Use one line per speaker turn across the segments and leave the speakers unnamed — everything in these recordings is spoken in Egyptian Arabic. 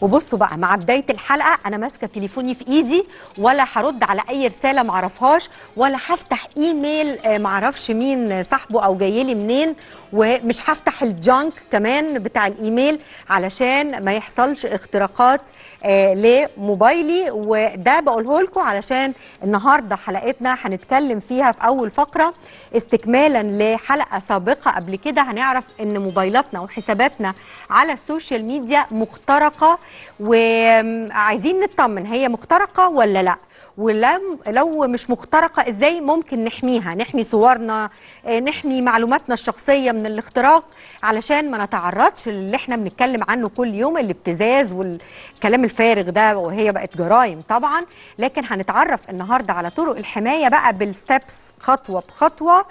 وبصوا بقى مع بدايه الحلقه انا ماسكه تليفوني في ايدي ولا هرد على اي رساله معرفهاش ولا هفتح ايميل آه، معرفش مين صاحبه او جاي لي منين ومش هفتح الجانك كمان بتاع الايميل علشان ما يحصلش اختراقات آه، لموبايلي وده بقوله لكم علشان النهارده حلقتنا هنتكلم فيها في اول فقره استكمالا لحلقه سابقه قبل كده هنعرف ان موبايلاتنا وحساباتنا على السوشيال ميديا مخترقه وعايزين نطمن هي مخترقه ولا لا ولم لو مش مخترقه ازاي ممكن نحميها نحمي صورنا آه، نحمي معلوماتنا الشخصيه من الاختراق علشان ما نتعرضش للي احنا بنتكلم عنه كل يوم الابتزاز والكلام الفارغ ده وهي بقت جرائم طبعا لكن هنتعرف النهارده على طرق الحمايه بقى بالستبس خطوه بخطوه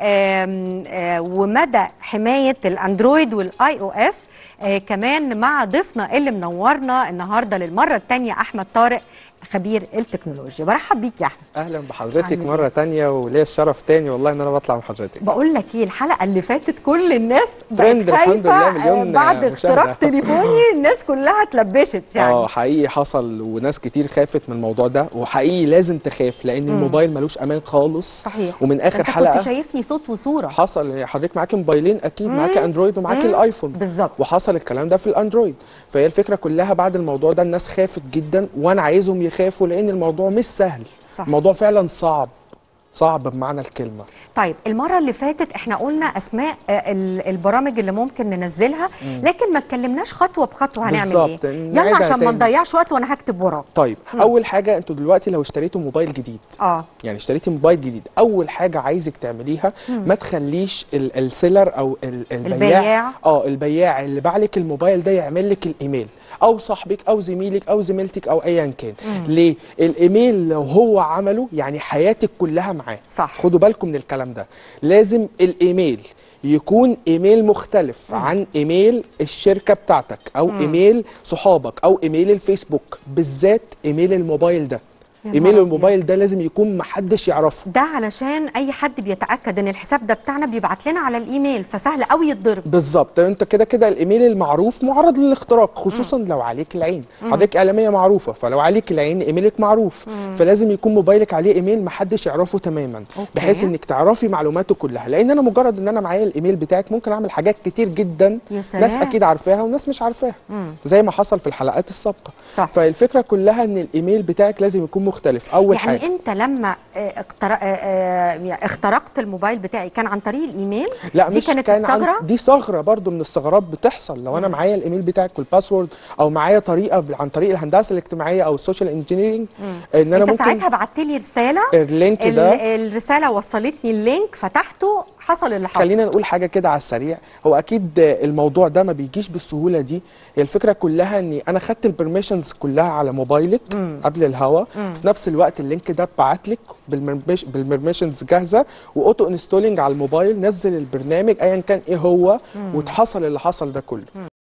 آم، آه، ومدى حمايه الاندرويد والاي او اس آه، كمان مع ضيفنا اللي منورنا النهارده للمره الثانيه احمد طارق خبير التكنولوجيا برحب بيك يا احمد
اهلا بحضرتك
عامل إيه؟
مره تانية وليا الشرف تاني والله ان انا بطلع مع حضرتك
بقول لك ايه الحلقه اللي فاتت كل الناس بقت
ترند الحمد
خايفة،
لله، مليون
آه، بعد
مشاهدة.
اختراق تليفوني الناس كلها اتلبشت يعني
اه حقيقي حصل وناس كتير خافت من الموضوع ده وحقيقي لازم تخاف لان الموبايل ملوش امان خالص
صحيح
ومن اخر
انت
حلقه
كنت شايفني صوت وصوره
حصل حضرتك معاكي موبايلين اكيد معاكي اندرويد ومعاكي الايفون
بالظبط.
وحصل الكلام ده في الاندرويد فهي الفكره كلها بعد الموضوع ده الناس خافت جدا وانا عايزهم يخافوا لان الموضوع مش سهل
صح.
الموضوع فعلا صعب صعب بمعنى الكلمه
طيب المره اللي فاتت احنا قلنا اسماء آه، ال- البرامج اللي ممكن ننزلها لكن ما اتكلمناش خطوه بخطوه هنعمل
بالظبط،
ايه يلا
نعيدها
عشان ما
تاني.
نضيعش وقت وانا هكتب وراك
طيب اول حاجه انتوا دلوقتي لو اشتريتوا موبايل جديد
اه
يعني اشتريتي موبايل جديد اول حاجه عايزك تعمليها ما تخليش ال- السيلر او ال- البياع
البياع.
اه البياع اللي باع لك الموبايل ده يعمل لك الايميل او صاحبك او زميلك او زميلتك او ايا كان ليه الايميل لو هو عمله يعني حياتك كلها معاه
صح.
خدوا بالكم من الكلام ده لازم الايميل يكون ايميل مختلف عن ايميل الشركه بتاعتك او ايميل صحابك او ايميل الفيسبوك بالذات ايميل الموبايل ده
يا
ايميل
نهار
الموبايل ده لازم يكون محدش يعرفه
ده علشان اي حد بيتاكد ان الحساب ده بتاعنا بيبعت لنا على الايميل فسهل قوي يتضرب
بالظبط انت كده كده الايميل المعروف معرض للاختراق خصوصا لو عليك العين حضرتك اعلاميه معروفه فلو عليك العين ايميلك معروف فلازم يكون موبايلك عليه ايميل محدش يعرفه تماما
أوكي.
بحيث انك تعرفي معلوماته كلها لان انا مجرد ان انا معايا الايميل بتاعك ممكن اعمل حاجات كتير جدا
يا
ناس
سلام.
اكيد عارفاها وناس مش عارفاها زي ما حصل في الحلقات السابقه
صح.
فالفكره كلها ان الايميل بتاعك لازم يكون مختلف اول
يعني
حاجه
انت لما آه، اختر... آه، آه، يعني اخترقت الموبايل بتاعي كان عن طريق الايميل
لا
دي
مش
كانت
كان
الثغره
عن دي ثغره برضو من الثغرات بتحصل لو انا معايا الايميل بتاعك والباسورد او معايا طريقه ب- عن طريق الهندسه الاجتماعيه او السوشيال انجينيرنج ان انا
انت
ممكن
ساعتها بعت لي رساله
اللينك
ال-
ده
الرساله وصلتني اللينك فتحته حصل اللي حصل
خلينا نقول حاجه كده على السريع هو اكيد الموضوع ده ما بيجيش بالسهوله دي هي الفكره كلها اني انا خدت البرميشنز كلها على موبايلك قبل الهوا في نفس الوقت اللينك ده اتبعت لك بالمرمش- بالبرميشنز جاهزه واوتو انستولينج على الموبايل نزل البرنامج ايا كان ايه هو واتحصل اللي حصل ده كله